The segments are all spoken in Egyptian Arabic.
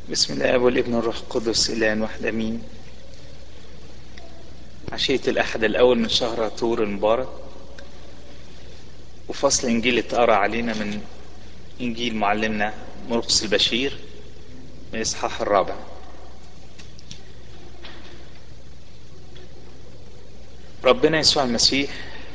بسم الله والابن والروح القدس إله واحد أمين عشية الأحد الأول من شهر طور المبارك وفصل إنجيل اتقرأ علينا من إنجيل معلمنا مرقس البشير من الإصحاح الرابع ربنا يسوع المسيح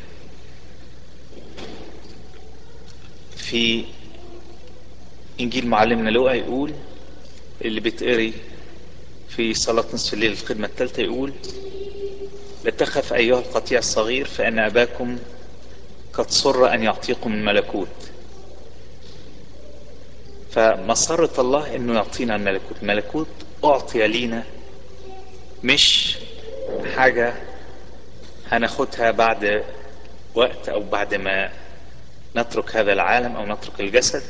في إنجيل معلمنا لوقا يقول اللي بتقري في صلاة نصف الليل الخدمة الثالثة يقول لا تخف أيها القطيع الصغير فإن أباكم قد سر أن يعطيكم الملكوت فمسرة الله أنه يعطينا الملكوت الملكوت أعطي لينا مش حاجة هناخدها بعد وقت أو بعد ما نترك هذا العالم أو نترك الجسد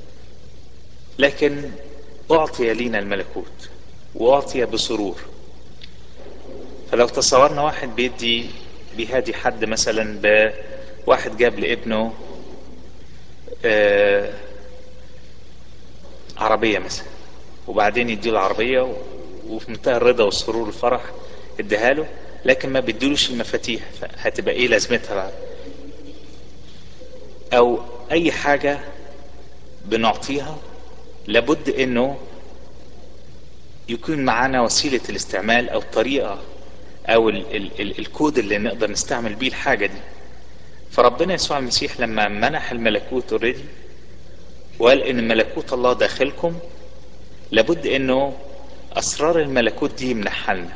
لكن أعطي لينا الملكوت وأعطي بسرور فلو تصورنا واحد بيدي بيهادي حد مثلا بواحد جاب لابنه آه عربية مثلا وبعدين يديله العربية وفي منتهى الرضا والسرور والفرح اديها له لكن ما بيديلوش المفاتيح هتبقى ايه لازمتها بقى او اي حاجة بنعطيها لابد انه يكون معانا وسيلة الاستعمال او طريقة او ال ال ال الكود اللي نقدر نستعمل بيه الحاجة دي فربنا يسوع المسيح لما منح الملكوت اوريدي وقال ان ملكوت الله داخلكم لابد انه اسرار الملكوت دي يمنحها لنا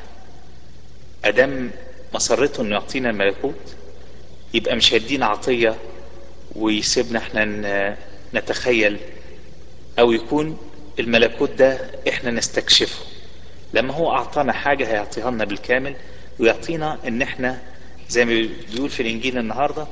ادام مسرته انه يعطينا الملكوت يبقى مش هيدينا عطية ويسيبنا احنا نتخيل او يكون الملكوت ده احنا نستكشفه لما هو اعطانا حاجة هيعطيها لنا بالكامل ويعطينا ان احنا زي ما بيقول في الانجيل النهاردة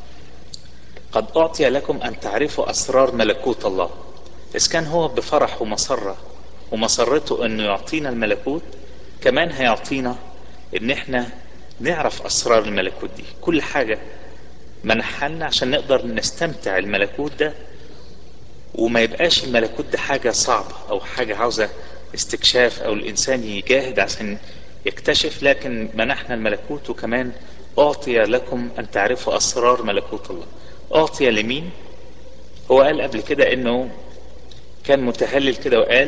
قد اعطي لكم ان تعرفوا اسرار ملكوت الله اذا كان هو بفرح ومسرة ومسرته انه يعطينا الملكوت كمان هيعطينا ان احنا نعرف اسرار الملكوت دي كل حاجة منحلنا عشان نقدر نستمتع الملكوت ده وما يبقاش الملكوت ده حاجة صعبة او حاجة عاوزة استكشاف او الانسان يجاهد عشان يكتشف لكن منحنا الملكوت وكمان اعطي لكم ان تعرفوا اسرار ملكوت الله اعطي لمين هو قال قبل كده انه كان متهلل كده وقال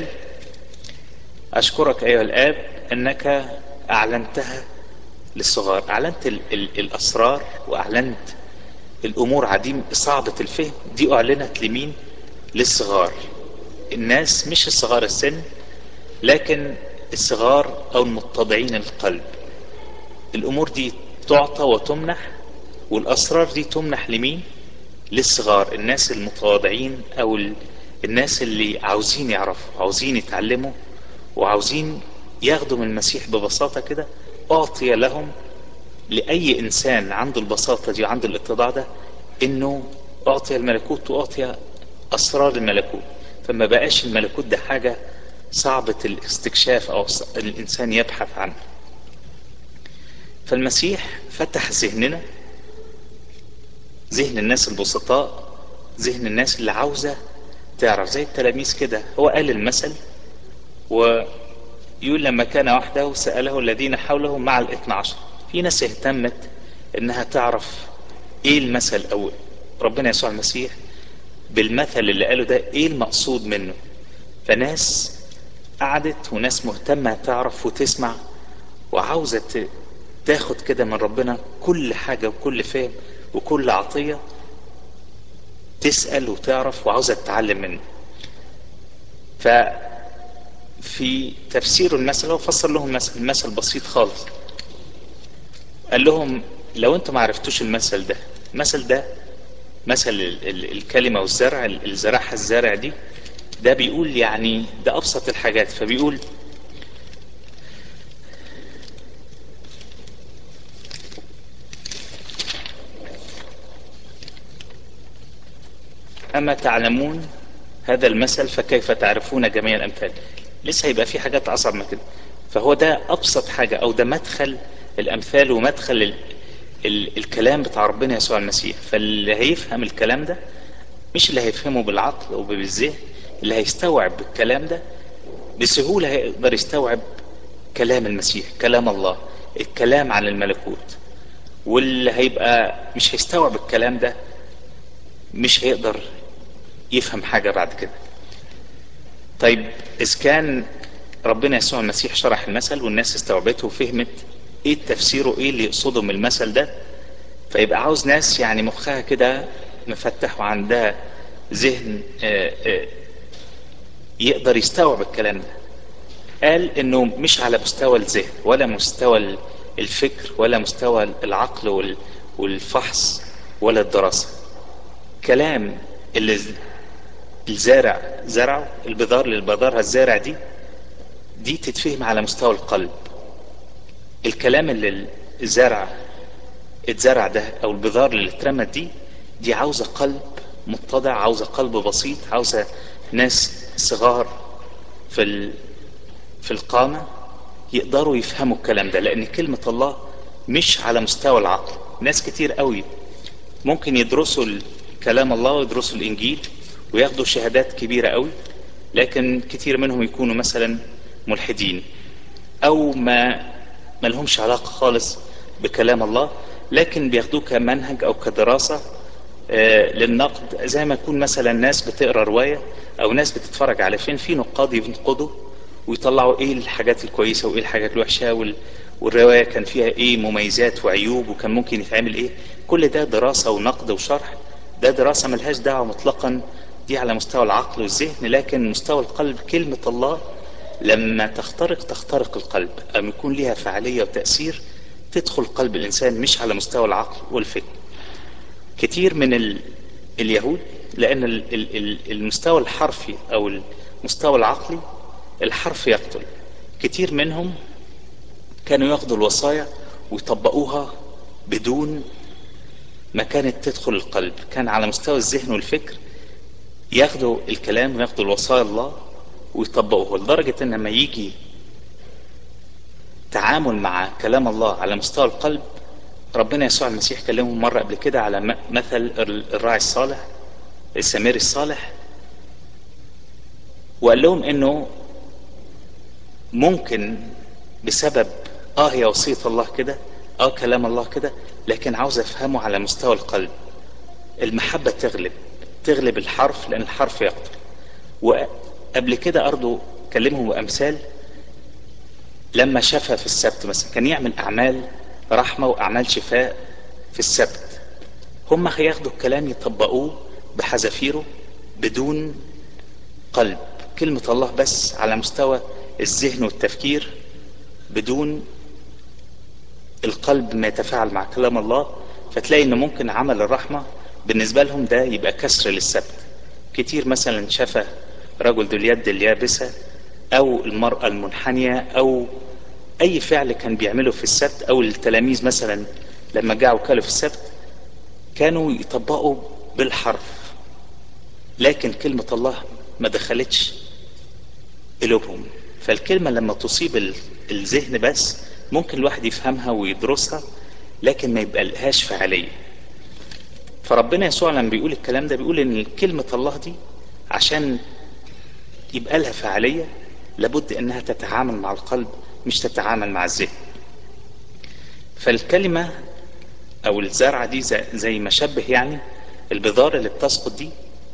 اشكرك ايها الاب انك اعلنتها للصغار اعلنت ال ال الاسرار واعلنت الامور عديم صعبة الفهم دي اعلنت لمين للصغار الناس مش الصغار السن لكن الصغار او المتضعين القلب الامور دي تعطى وتمنح والاسرار دي تمنح لمين للصغار الناس المتواضعين او الناس اللي عاوزين يعرفوا عاوزين يتعلموا وعاوزين ياخدوا من المسيح ببساطة كده اعطي لهم لأي إنسان عنده البساطة دي وعنده الاتضاع ده إنه أعطي الملكوت وأعطي أسرار الملكوت فما بقاش الملكوت ده حاجة صعبة الاستكشاف أو الإنسان يبحث عنه فالمسيح فتح ذهننا ذهن الناس البسطاء ذهن الناس اللي عاوزة تعرف زي التلاميذ كده هو قال المثل ويقول لما كان وحده سأله الذين حوله مع الاثنى عشر في ناس اهتمت انها تعرف ايه المثل او ربنا يسوع المسيح بالمثل اللي قاله ده ايه المقصود منه فناس قعدت وناس مهتمة تعرف وتسمع وعاوزة تاخد كده من ربنا كل حاجة وكل فهم وكل عطية تسأل وتعرف وعاوزة تتعلم منه ففي تفسير المثل هو فسر لهم مثل مثل بسيط خالص قال لهم لو انتم ما عرفتوش المثل ده المثل ده مثل الكلمة والزرع اللي زرعها الزارع دي ده بيقول يعني ده ابسط الحاجات فبيقول اما تعلمون هذا المثل فكيف تعرفون جميع الامثال لسه هيبقى في حاجات اصعب من كده فهو ده ابسط حاجة او ده مدخل الامثال ومدخل ال ال الكلام بتاع ربنا يسوع المسيح فاللي هيفهم الكلام ده مش اللي هيفهمه بالعقل او بالذهن اللي هيستوعب الكلام ده بسهولة هيقدر يستوعب كلام المسيح كلام الله الكلام عن الملكوت واللي هيبقى مش هيستوعب الكلام ده مش هيقدر يفهم حاجة بعد كده طيب إذا كان ربنا يسوع المسيح شرح المثل والناس استوعبته وفهمت ايه التفسير وايه اللي يقصده من المثل ده فيبقى عاوز ناس يعني مخها كده مفتح وعندها ذهن آآ آآ يقدر يستوعب الكلام ده قال انه مش على مستوى الذهن ولا مستوى الفكر ولا مستوى العقل والفحص ولا الدراسة كلام اللي الزارع زرعه البذار اللي بذرها الزارع دي دي تتفهم على مستوى القلب الكلام اللي الزرع اتزرع ده او البذار اللي اترمت دي دي عاوزة قلب متضع عاوزة قلب بسيط عاوزة ناس صغار في ال... في القامة يقدروا يفهموا الكلام ده لان كلمة الله مش على مستوى العقل ناس كتير قوي ممكن يدرسوا كلام الله ويدرسوا الانجيل وياخدوا شهادات كبيرة قوي لكن كتير منهم يكونوا مثلا ملحدين او ما ما لهمش علاقة خالص بكلام الله لكن بياخدوه كمنهج او كدراسة آه للنقد زي ما يكون مثلا ناس بتقرا رواية او ناس بتتفرج على فيلم في نقاد ينقدوا ويطلعوا ايه الحاجات الكويسة وايه الحاجات الوحشة وال... والرواية كان فيها ايه مميزات وعيوب وكان ممكن يتعمل ايه كل ده دراسة ونقد وشرح ده دراسة ملهاش دعوة مطلقا دي على مستوى العقل والذهن لكن مستوى القلب كلمة الله لما تخترق تخترق القلب أو يكون لها فعالية وتأثير تدخل قلب الإنسان مش على مستوى العقل والفكر كتير من ال... اليهود لأن ال... ال... المستوى الحرفي أو المستوى العقلي الحرف يقتل كتير منهم كانوا ياخدوا الوصايا ويطبقوها بدون ما كانت تدخل القلب كان على مستوى الذهن والفكر ياخدوا الكلام وياخدوا الوصايا الله ويطبقوه لدرجة ان لما يجي تعامل مع كلام الله على مستوى القلب ربنا يسوع المسيح كلمهم مرة قبل كده على مثل الراعي الصالح السمير الصالح وقال لهم انه ممكن بسبب اه هي وصية الله كده اه كلام الله كده لكن عاوز افهمه على مستوى القلب المحبة تغلب تغلب الحرف لان الحرف يقتل وقبل كده ارضه كلمهم بامثال لما شافها في السبت مثلا كان يعمل اعمال رحمة واعمال شفاء في السبت هم هياخدوا الكلام يطبقوه بحذافيره بدون قلب كلمة الله بس على مستوى الذهن والتفكير بدون القلب ما يتفاعل مع كلام الله فتلاقي ان ممكن عمل الرحمة بالنسبة لهم ده يبقى كسر للسبت كتير مثلا شفى رجل ذو اليد اليابسة او المرأة المنحنية او اي فعل كان بيعمله في السبت او التلاميذ مثلا لما جاءوا كلوا في السبت كانوا يطبقوا بالحرف لكن كلمة الله ما دخلتش قلوبهم فالكلمة لما تصيب الذهن بس ممكن الواحد يفهمها ويدرسها لكن ما يبقى لهاش فعالية فربنا يسوع لما بيقول الكلام ده بيقول ان كلمة الله دي عشان يبقى لها فعالية لابد انها تتعامل مع القلب مش تتعامل مع الذهن فالكلمة او الزرعة دي زي, زي ما شبه يعني البذار اللي بتسقط دي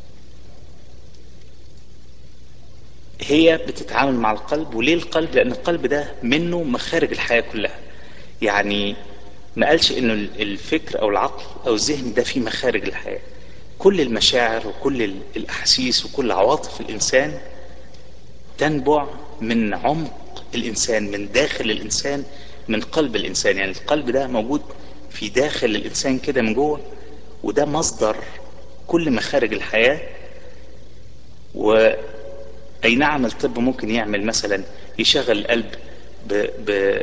هي بتتعامل مع القلب وليه القلب لان القلب ده منه مخارج الحياة كلها يعني ما قالش انه الفكر او العقل او الذهن ده فيه مخارج الحياة كل المشاعر وكل الاحاسيس وكل عواطف الانسان تنبع من عمق الانسان من داخل الانسان من قلب الانسان يعني القلب ده موجود في داخل الانسان كده من جوه وده مصدر كل مخارج الحياة و اي نعم الطب ممكن يعمل مثلا يشغل القلب ب... ب...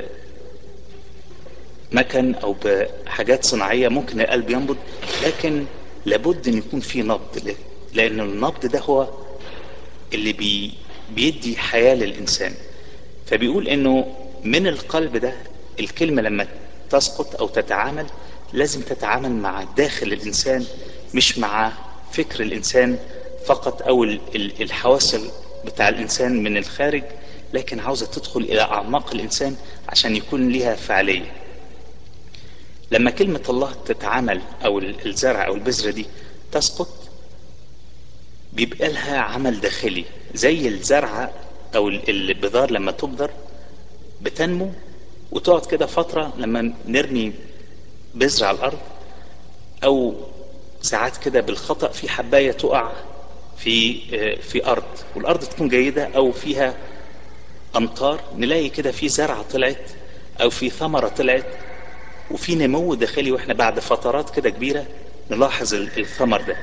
مكن او بحاجات صناعية ممكن القلب ينبض لكن لابد ان يكون في نبض لان النبض ده هو اللي بي... بيدي حياة للانسان فبيقول انه من القلب ده الكلمة لما تسقط او تتعامل لازم تتعامل مع داخل الانسان مش مع فكر الانسان فقط او الحواس بتاع الانسان من الخارج لكن عاوزة تدخل إلى أعماق الإنسان عشان يكون لها فعالية لما كلمة الله تتعامل أو الزرع أو البذرة دي تسقط بيبقى لها عمل داخلي زي الزرعة أو البذار لما تبذر بتنمو وتقعد كده فترة لما نرمي بذرة على الأرض أو ساعات كده بالخطأ في حباية تقع في في أرض والأرض تكون جيدة أو فيها أمطار نلاقي كده في زرعة طلعت أو في ثمرة طلعت وفي نمو داخلي واحنا بعد فترات كده كبيرة نلاحظ الثمر ده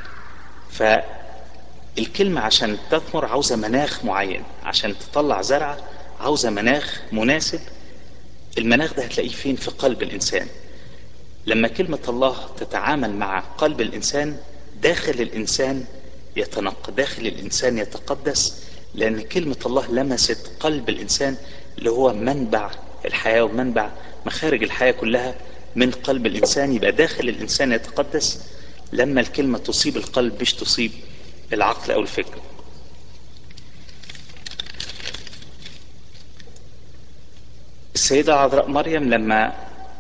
فالكلمة عشان تثمر عاوزة مناخ معين عشان تطلع زرعة عاوزة مناخ مناسب المناخ ده هتلاقيه فين في قلب الإنسان لما كلمة الله تتعامل مع قلب الإنسان داخل الإنسان يتنقى داخل الإنسان يتقدس لأن كلمة الله لمست قلب الإنسان اللي هو منبع الحياة ومنبع مخارج الحياة كلها من قلب الإنسان يبقى داخل الإنسان يتقدس لما الكلمة تصيب القلب مش تصيب العقل أو الفكر السيدة عذراء مريم لما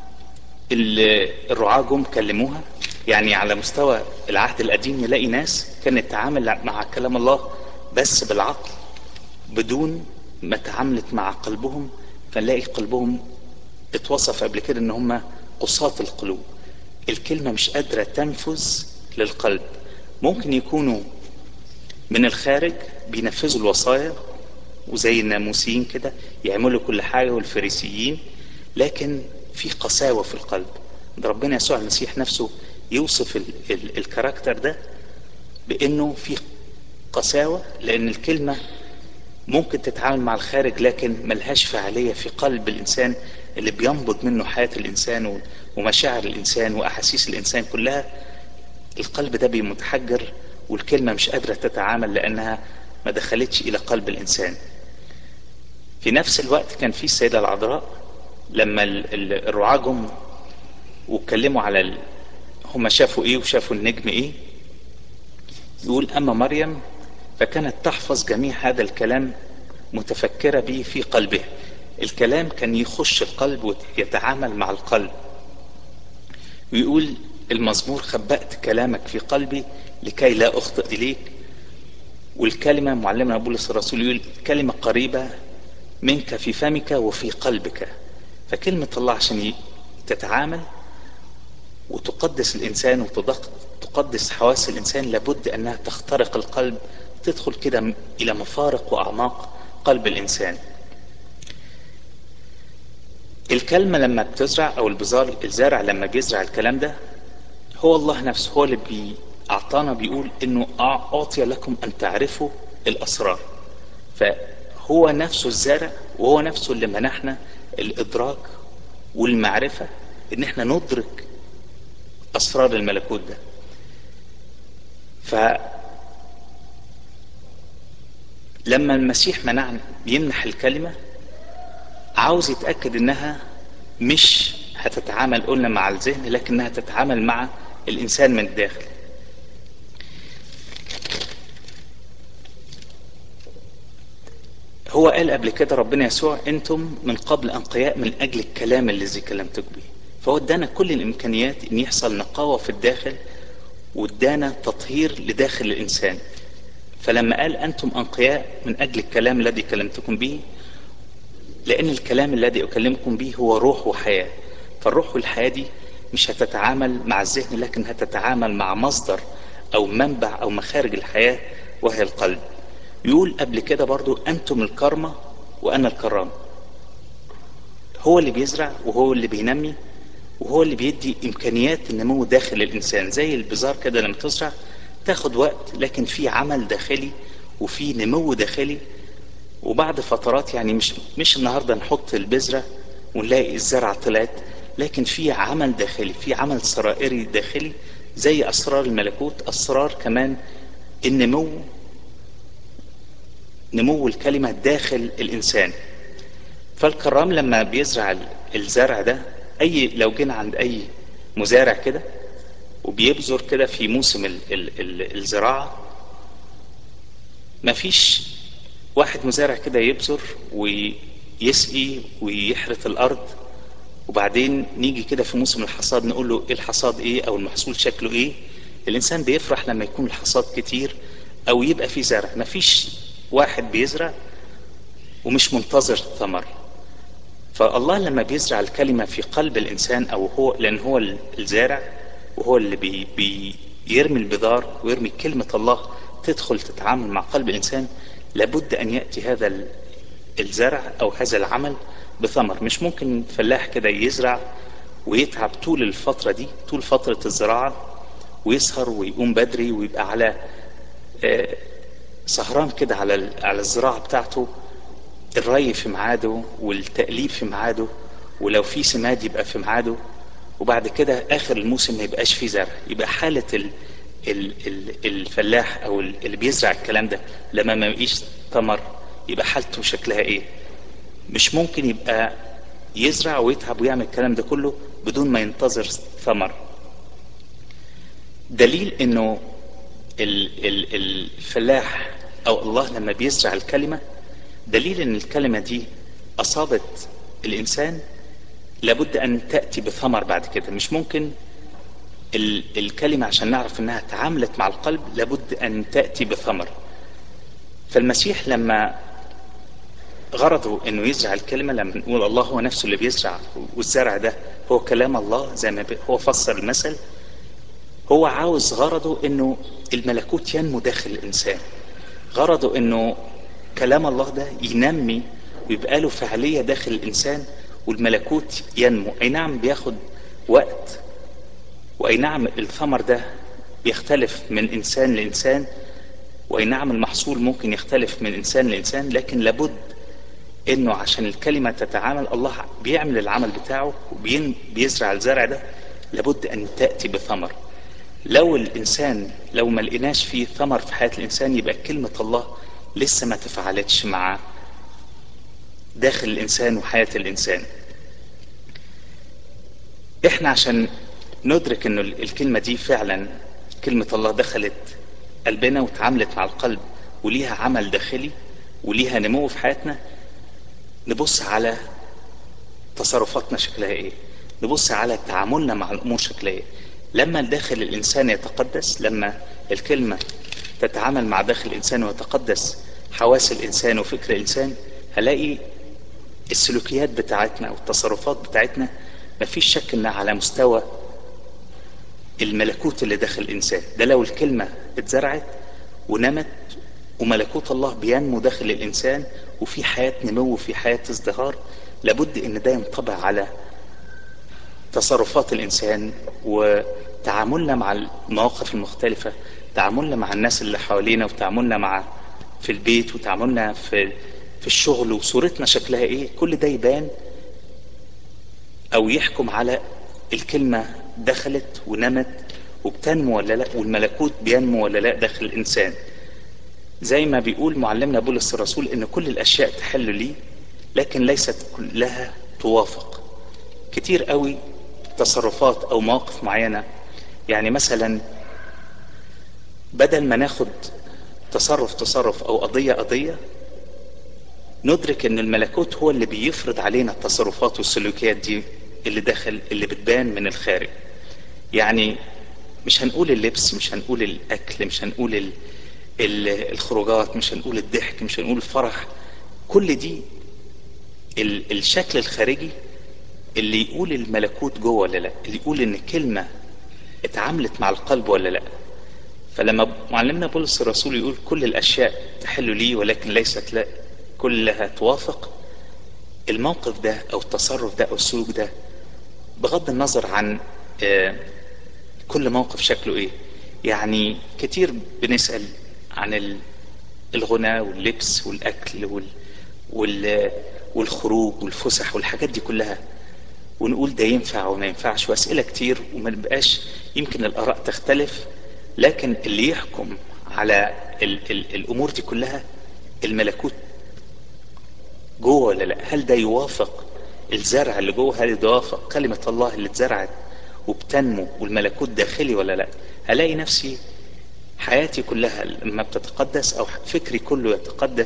الرعاة جم كلموها يعني على مستوى العهد القديم نلاقي ناس كانت تتعامل مع كلام الله بس بالعقل بدون ما تعاملت مع قلبهم فنلاقي قلبهم اتوصف قبل كده ان هم قصاة القلوب الكلمة مش قادرة تنفذ للقلب ممكن يكونوا من الخارج بينفذوا الوصايا وزي الناموسيين كده يعملوا كل حاجة والفريسيين لكن في قساوة في القلب ربنا يسوع المسيح نفسه يوصف ال ال الكاركتر ده بانه في قساوة لان الكلمة ممكن تتعامل مع الخارج لكن ملهاش فعالية في قلب الانسان اللي بينبض منه حياة الانسان ومشاعر الانسان واحاسيس الانسان كلها القلب ده بيمتحجر والكلمة مش قادرة تتعامل لانها ما دخلتش الى قلب الانسان في نفس الوقت كان في السيدة العذراء لما الرعاة جم واتكلموا على ال... هم شافوا ايه وشافوا النجم ايه يقول اما مريم فكانت تحفظ جميع هذا الكلام متفكرة به في قلبها الكلام كان يخش القلب ويتعامل مع القلب ويقول المزمور خبأت كلامك في قلبي لكي لا أخطئ إليك والكلمة معلمنا بولس الرسول يقول كلمة قريبة منك في فمك وفي قلبك فكلمة الله عشان تتعامل وتقدس الإنسان وتقدس حواس الإنسان لابد أنها تخترق القلب تدخل كده إلى مفارق وأعماق قلب الإنسان الكلمة لما بتزرع أو البزار الزارع لما بيزرع الكلام ده هو الله نفسه هو اللي بي أعطانا بيقول إنه أعطي لكم أن تعرفوا الأسرار فهو نفسه الزارع وهو نفسه اللي منحنا الإدراك والمعرفة إن إحنا ندرك أسرار الملكوت ده ف لما المسيح منع يمنح الكلمة عاوز يتأكد إنها مش هتتعامل قلنا مع الذهن لكنها تتعامل مع الإنسان من الداخل هو قال قبل كده ربنا يسوع انتم من قبل انقياء من اجل الكلام الذي كلمتك به فهو ادانا كل الامكانيات ان يحصل نقاوه في الداخل وادانا تطهير لداخل الانسان فلما قال انتم انقياء من اجل الكلام الذي كلمتكم به لان الكلام الذي اكلمكم به هو روح وحياه فالروح والحياه دي مش هتتعامل مع الذهن لكن هتتعامل مع مصدر او منبع او مخارج الحياه وهي القلب يقول قبل كده برضو انتم الكرمة وانا الكرام هو اللي بيزرع وهو اللي بينمي وهو اللي بيدي امكانيات النمو داخل الانسان زي البزار كده لما تزرع تاخد وقت لكن في عمل داخلي وفي نمو داخلي وبعد فترات يعني مش مش النهارده نحط البذره ونلاقي الزرعه طلعت لكن في عمل داخلي في عمل سرائري داخلي زي اسرار الملكوت اسرار كمان النمو نمو الكلمة داخل الإنسان فالكرام لما بيزرع الزرع ده أي لو جينا عند أي مزارع كده وبيبذر كده في موسم ال ال ال الزراعة مفيش واحد مزارع كده يبذر ويسقي ويحرث الارض وبعدين نيجي كده في موسم الحصاد نقول له ايه الحصاد ايه او المحصول شكله ايه الانسان بيفرح لما يكون الحصاد كتير او يبقى فيه زرع مفيش واحد بيزرع ومش منتظر ثمر فالله لما بيزرع الكلمة في قلب الإنسان أو هو لأن هو الزارع وهو اللي بي بي يرمي البذار ويرمي كلمة الله تدخل تتعامل مع قلب الإنسان لابد أن يأتي هذا الزرع أو هذا العمل بثمر مش ممكن فلاح كده يزرع ويتعب طول الفترة دي طول فترة الزراعة ويسهر ويقوم بدري ويبقى على سهران كده على على الزراعة بتاعته الري في ميعاده والتقليب في ميعاده ولو في سماد يبقى في ميعاده وبعد كده اخر الموسم ما يبقاش فيه زرع يبقى حالة ال ال ال الفلاح او اللي بيزرع الكلام ده لما ما يبقيش ثمر يبقى حالته شكلها ايه مش ممكن يبقى يزرع ويتعب ويعمل الكلام ده كله بدون ما ينتظر ثمر دليل انه ال ال الفلاح او الله لما بيزرع الكلمه دليل ان الكلمة دي اصابت الانسان لابد ان تأتي بثمر بعد كده مش ممكن ال الكلمة عشان نعرف انها تعاملت مع القلب لابد ان تأتي بثمر فالمسيح لما غرضه انه يزرع الكلمة لما نقول الله هو نفسه اللي بيزرع والزرع ده هو كلام الله زي ما هو فسر المثل هو عاوز غرضه انه الملكوت ينمو داخل الانسان غرضه انه كلام الله ده ينمي ويبقى له فعالية داخل الإنسان والملكوت ينمو أي نعم بياخد وقت وأي نعم الثمر ده بيختلف من إنسان لإنسان وأي نعم المحصول ممكن يختلف من إنسان لإنسان لكن لابد إنه عشان الكلمة تتعامل الله بيعمل العمل بتاعه وبيزرع الزرع ده لابد أن تأتي بثمر لو الإنسان لو ما لقيناش فيه ثمر في حياة الإنسان يبقى كلمة الله لسه ما تفعلتش مع داخل الانسان وحياة الانسان احنا عشان ندرك انه الكلمة دي فعلا كلمة الله دخلت قلبنا وتعاملت مع القلب وليها عمل داخلي وليها نمو في حياتنا نبص على تصرفاتنا شكلها ايه نبص على تعاملنا مع الامور شكلها ايه لما داخل الانسان يتقدس لما الكلمة تتعامل مع داخل الانسان ويتقدس حواس الانسان وفكر الانسان هلاقي السلوكيات بتاعتنا والتصرفات بتاعتنا مفيش شك انها على مستوى الملكوت اللي داخل الانسان ده لو الكلمة اتزرعت ونمت وملكوت الله بينمو داخل الانسان وفي حياة نمو وفي حياة ازدهار لابد ان ده ينطبع على تصرفات الانسان وتعاملنا مع المواقف المختلفة تعاملنا مع الناس اللي حوالينا وتعاملنا مع في البيت وتعاملنا في في الشغل وصورتنا شكلها ايه كل ده يبان او يحكم على الكلمة دخلت ونمت وبتنمو ولا لا والملكوت بينمو ولا لا داخل الانسان زي ما بيقول معلمنا بولس الرسول ان كل الاشياء تحل لي لكن ليست كلها توافق كتير قوي تصرفات او مواقف معينة يعني مثلا بدل ما ناخد تصرف تصرف او قضية قضية ندرك ان الملكوت هو اللي بيفرض علينا التصرفات والسلوكيات دي اللي داخل اللي بتبان من الخارج يعني مش هنقول اللبس مش هنقول الاكل مش هنقول ال ال الخروجات مش هنقول الضحك مش هنقول الفرح كل دي ال الشكل الخارجي اللي يقول الملكوت جوه ولا لا اللي يقول ان كلمة اتعاملت مع القلب ولا لا فلما معلمنا بولس الرسول يقول كل الاشياء تحل لي ولكن ليست لا كلها توافق الموقف ده او التصرف ده او السلوك ده بغض النظر عن كل موقف شكله ايه يعني كتير بنسأل عن الغنى واللبس والاكل وال وال والخروج والفسح والحاجات دي كلها ونقول ده ينفع وما ينفعش واسئلة كتير وما نبقاش يمكن الاراء تختلف لكن اللي يحكم على ال ال الامور دي كلها الملكوت جوه ولا لا هل ده يوافق الزرع اللي جوه هل ده يوافق كلمة الله اللي اتزرعت وبتنمو والملكوت داخلي ولا لا هلاقي نفسي حياتي كلها لما بتتقدس او فكري كله يتقدس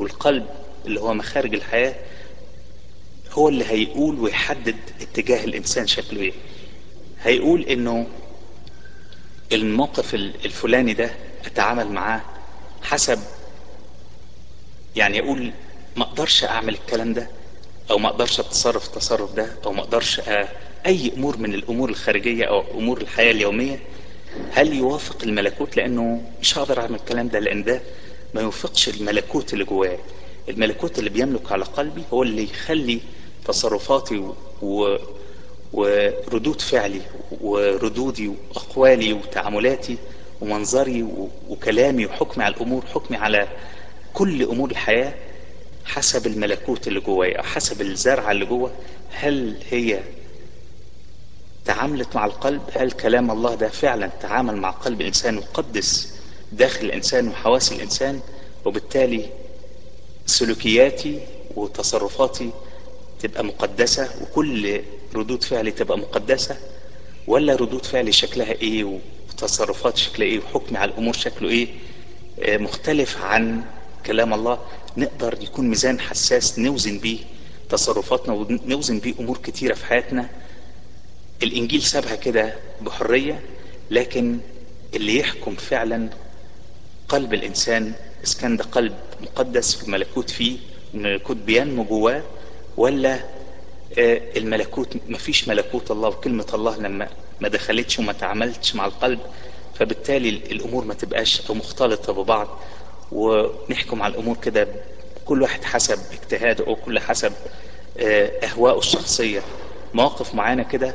والقلب اللي هو مخارج الحياة هو اللي هيقول ويحدد اتجاه الانسان شكله ايه هيقول انه الموقف الفلاني ده اتعامل معاه حسب يعني يقول ما اقدرش اعمل الكلام ده او ما اقدرش اتصرف التصرف ده او ما اقدرش أ... اي امور من الامور الخارجية او امور الحياة اليومية هل يوافق الملكوت لانه مش هقدر اعمل الكلام ده لان ده ما يوافقش الملكوت اللي جوايا الملكوت اللي بيملك على قلبي هو اللي يخلي تصرفاتي و... وردود فعلي وردودي واقوالي وتعاملاتي ومنظري وكلامي وحكمي على الامور حكمي على كل امور الحياة حسب الملكوت اللي جوايا او حسب الزرعة اللي جوه هل هي تعاملت مع القلب هل كلام الله ده فعلا تعامل مع قلب الانسان وقدس داخل الانسان وحواس الانسان وبالتالي سلوكياتي وتصرفاتي تبقى مقدسة وكل ردود فعلي تبقى مقدسة ولا ردود فعلي شكلها ايه وتصرفات شكلها ايه وحكمي على الامور شكله ايه مختلف عن كلام الله نقدر يكون ميزان حساس نوزن بيه تصرفاتنا ونوزن بيه امور كتيرة في حياتنا الانجيل سابها كده بحرية لكن اللي يحكم فعلا قلب الانسان اذا كان ده قلب مقدس في الملكوت فيه الملكوت بينمو جواه ولا الملكوت مفيش ملكوت الله وكلمة الله لما ما دخلتش وما تعاملتش مع القلب فبالتالي الامور ما تبقاش او مختلطة ببعض ونحكم على الامور كده كل واحد حسب اجتهاده او كل حسب اهواءه الشخصية مواقف معينة كده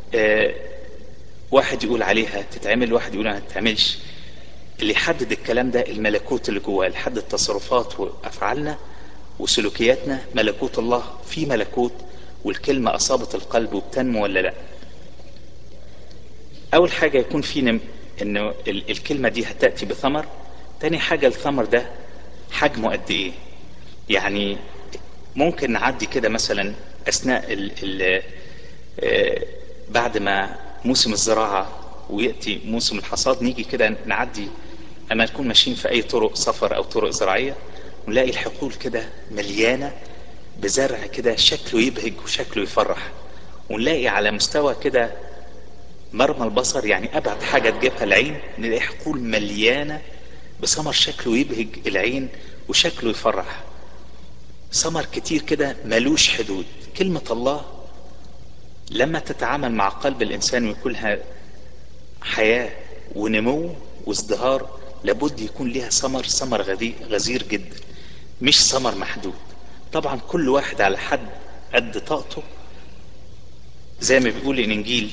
واحد يقول عليها تتعمل واحد يقول ما تتعملش اللي يحدد الكلام ده الملكوت اللي جواه اللي يحدد تصرفات وافعالنا وسلوكياتنا ملكوت الله في ملكوت والكلمة اصابت القلب وبتنمو ولا لا اول حاجة يكون في نم... انه الكلمة دي هتأتي بثمر تاني حاجة الثمر ده حجمه قد ايه يعني ممكن نعدي كده مثلا اثناء ال ال بعد ما موسم الزراعة ويأتي موسم الحصاد نيجي كده نعدي اما نكون ماشيين في اي طرق سفر او طرق زراعية ونلاقي الحقول كده مليانة بزرع كده شكله يبهج وشكله يفرح ونلاقي على مستوى كده مرمى البصر يعني ابعد حاجة تجيبها العين نلاقي حقول مليانة بثمر شكله يبهج العين وشكله يفرح ثمر كتير كده ملوش حدود كلمة الله لما تتعامل مع قلب الإنسان ويكون لها حياة ونمو وازدهار لابد يكون لها ثمر ثمر غزير جدا مش ثمر محدود طبعا كل واحد على حد قد طاقته زي ما بيقول الإنجيل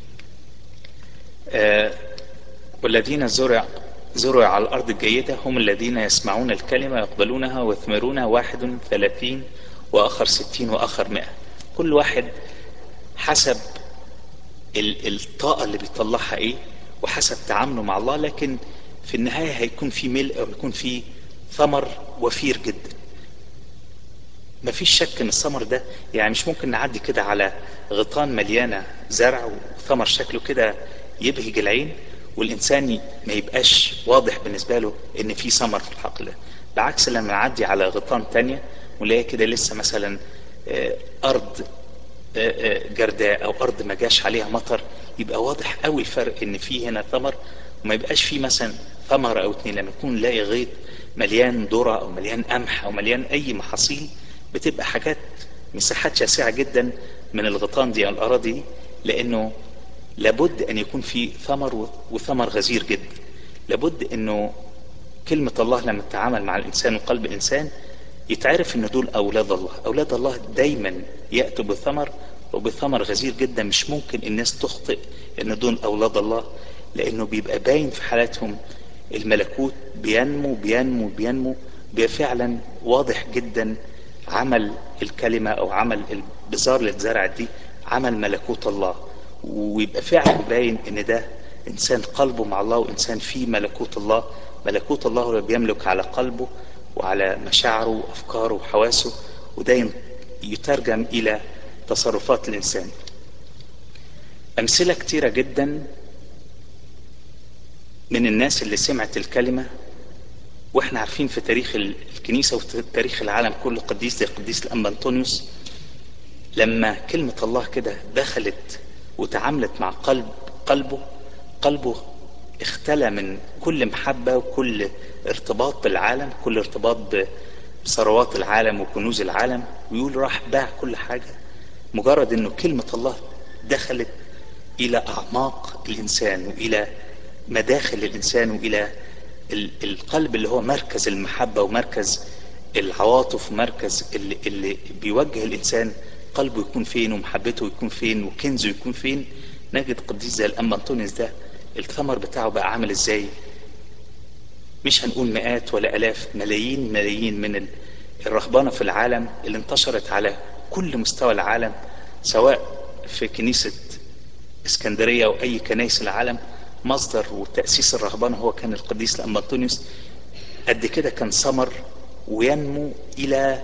آه والذين زرع زرع على الأرض الجيدة هم الذين يسمعون الكلمة يقبلونها ويثمرونها واحد ثلاثين وآخر ستين وآخر مئة كل واحد حسب الطاقة اللي بيطلعها ايه وحسب تعامله مع الله لكن في النهاية هيكون في ملء او يكون في ثمر وفير جدا مفيش شك ان الثمر ده يعني مش ممكن نعدي كده على غطان مليانة زرع وثمر شكله كده يبهج العين والانسان ما يبقاش واضح بالنسبة له ان في ثمر في الحقل ده بالعكس لما نعدي على غطان تانية ونلاقي كده لسه مثلا ارض جرداء او ارض ما جاش عليها مطر يبقى واضح قوي الفرق ان في هنا ثمر وما يبقاش في مثلا ثمرة او اتنين لما يكون نلاقي غيط مليان ذرة او مليان قمح او مليان اي محاصيل بتبقى حاجات مساحات شاسعة جدا من الغطان دي او الاراضي دي لانه لابد ان يكون في ثمر وثمر غزير جدا لابد انه كلمة الله لما تتعامل مع الانسان وقلب الانسان يتعرف ان دول اولاد الله اولاد الله دايما يأتوا بثمر وبثمر غزير جدا مش ممكن الناس تخطئ ان دول اولاد الله لانه بيبقى باين في حالاتهم الملكوت بينمو بينمو بينمو بيبقى فعلا واضح جدا عمل الكلمة او عمل البذار اللي اتزرعت دي عمل ملكوت الله ويبقى فعلا باين ان ده انسان قلبه مع الله وانسان فيه ملكوت الله ملكوت الله هو اللي بيملك على قلبه وعلى مشاعره وافكاره وحواسه وده يترجم الى تصرفات الانسان امثله كتيره جدا من الناس اللي سمعت الكلمه واحنا عارفين في تاريخ الكنيسة وتاريخ العالم كله قديس زي قديس الأنبا أنطونيوس لما كلمة الله كده دخلت وتعاملت مع قلب قلبه قلبه اختلى من كل محبة وكل ارتباط بالعالم كل ارتباط بثروات العالم وكنوز العالم ويقول راح باع كل حاجة مجرد انه كلمة الله دخلت الى اعماق الانسان والى مداخل الانسان والى القلب اللي هو مركز المحبة ومركز العواطف ومركز اللي, اللي بيوجه الانسان قلبه يكون فين ومحبته يكون فين وكنزه يكون فين نجد قديس زي الأنبا أنطونيوس ده الثمر بتاعه بقى عامل ازاي مش هنقول مئات ولا ألاف ملايين ملايين من الرهبانة في العالم اللي انتشرت على كل مستوى العالم سواء في كنيسة اسكندرية أو أي كنائس العالم مصدر وتأسيس الرهبانة هو كان القديس الأنبا أنطونيوس قد كده كان ثمر وينمو إلى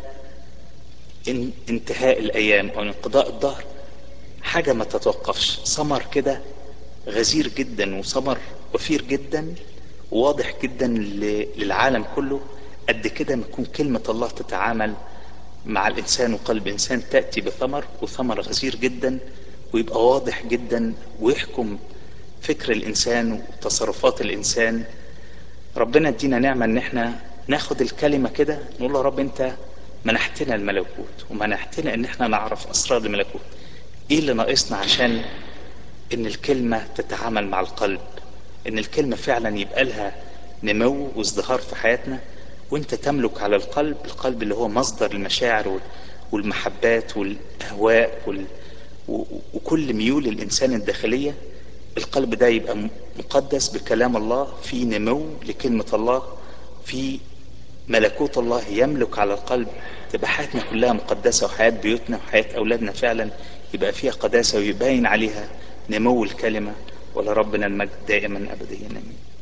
انتهاء الأيام أو انقضاء الظهر حاجة ما تتوقفش ثمر كده غزير جدا وثمر وفير جدا وواضح جدا للعالم كله قد كده ما يكون كلمة الله تتعامل مع الإنسان وقلب إنسان تأتي بثمر وثمر غزير جدا ويبقى واضح جدا ويحكم فكر الإنسان وتصرفات الإنسان ربنا ادينا نعمة ان احنا ناخد الكلمة كده نقول له رب انت منحتنا الملكوت ومنحتنا ان احنا نعرف اسرار الملكوت ايه اللي ناقصنا عشان ان الكلمة تتعامل مع القلب ان الكلمة فعلا يبقى لها نمو وازدهار في حياتنا وانت تملك على القلب القلب اللي هو مصدر المشاعر والمحبات والاهواء وال... وكل ميول الانسان الداخلية القلب ده يبقى مقدس بكلام الله في نمو لكلمة الله في ملكوت الله يملك على القلب تبقى حياتنا كلها مقدسة وحياة بيوتنا وحياة أولادنا فعلا يبقى فيها قداسة ويبين عليها نمو الكلمة ولربنا المجد دائما أبديا آمين